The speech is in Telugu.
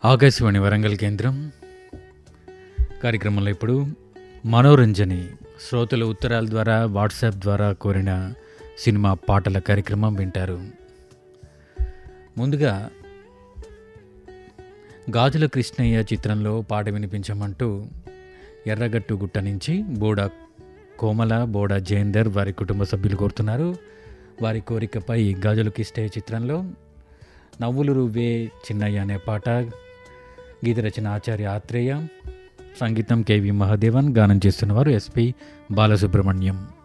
ఆకాశవాణి వరంగల్ కేంద్రం కార్యక్రమంలో ఇప్పుడు మనోరంజని శ్రోతల ఉత్తరాల ద్వారా వాట్సాప్ ద్వారా కోరిన సినిమా పాటల కార్యక్రమం వింటారు ముందుగా గాజుల కృష్ణయ్య చిత్రంలో పాట వినిపించమంటూ ఎర్రగట్టు గుట్ట నుంచి బోడా కోమల బోడా జయేందర్ వారి కుటుంబ సభ్యులు కోరుతున్నారు వారి కోరికపై గాజుల కృష్ణయ్య చిత్రంలో నవ్వులు రువ్వే చిన్నయ్య అనే పాట గీత రచన ఆచార్య ఆత్రేయ సంగీతం కేవి మహాదేవన్ గానం చేస్తున్నవారు ఎస్పి బాలసుబ్రహ్మణ్యం